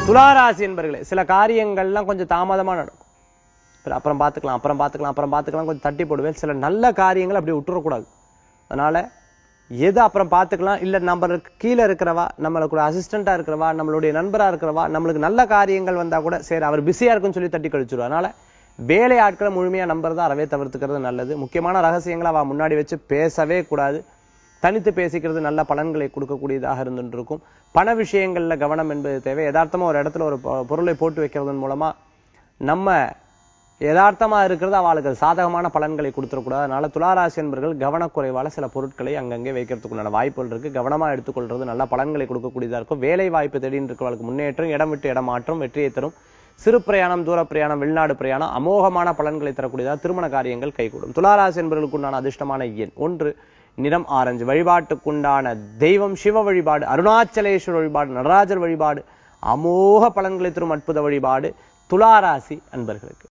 துளாராசி என்பர்களே சில காரியங்கள்லாம் கொஞ்சம் தாமதமா நடக்கும் சரி, அப்புறம் பார்த்துக்கலாம் அப்புறம் பார்த்துக்கலாம் அப்புறம் பார்த்துக்கலாம் கொஞ்சம் தட்டி போடுவேன் சில நல்ல காரியங்கள் அப்படி விட்டுறக்கூடாது அதனால எது அப்புறம் பார்த்துக்கலாம் இல்ல நம்மளுக்கு கீழே இருக்கிறவா நம்மளுக்கு ஒரு அசிஸ்டண்டா இருக்கிறவா நம்மளுடைய நண்பரா இருக்கிறவா நம்மளுக்கு நல்ல காரியங்கள் வந்தா கூட சரி அவர் பிஸியா இருக்குன்னு சொல்லி தட்டி கழிச்சிருவா அதனால வேலை ஆட்களை முழுமையா நம்புறதா அறவே தவிர்த்துக்கிறது நல்லது முக்கியமான ரகசியங்களை அவ முன்னாடி வச்சு பேசவே கூடாது தனித்து பேசிக்கிறது நல்ல பலன்களை கொடுக்கக்கூடியதாக இருந்துட்டு இருக்கும் பண விஷயங்கள்ல கவனம் என்பது தேவை யதார்த்தமா ஒரு இடத்துல ஒரு பொ- பொருளை போட்டு வைக்கிறதன் மூலமா நம்ம யதார்த்தமா இருக்கிறது அவளுக்கு அது சாதகமான பலன்களை கொடுத்துடக்கூடாது அதனால துளாராசி என்பர்கள் கவனக்குறைவால சில பொருட்களை அங்கங்கே வைக்கிறதுக்குண்டான வாய்ப்புகள் இருக்கு கவனமா எடுத்துக்கொள்றது நல்ல பலன்களை கொடுக்கக்கூடியதா இருக்கும் வேலை வாய்ப்பு தேடின்னு இருக்கிறவளுக்கு முன்னேற்றம் இடம் விட்டு இடம் மாற்றம் வெற்றியை தரும் சிறு பிரயாணம் தூர பிரயாணம் வெளிநாடு பிரயாணம் அமோகமான பலன்களை தரக்கூடியதா திருமண காரியங்கள் கைகூடும் துளாராசி என்பவர்களுக்குண்டான அதிர்ஷ்டமான எண் ஒன்று நிறம் ஆரஞ்சு வழிபாட்டுக்குண்டான தெய்வம் சிவ வழிபாடு அருணாச்சலேஸ்வரர் வழிபாடு நடராஜர் வழிபாடு அமோக பலன்களை தரும் அற்புத வழிபாடு துளாராசி அன்பர்களுக்கு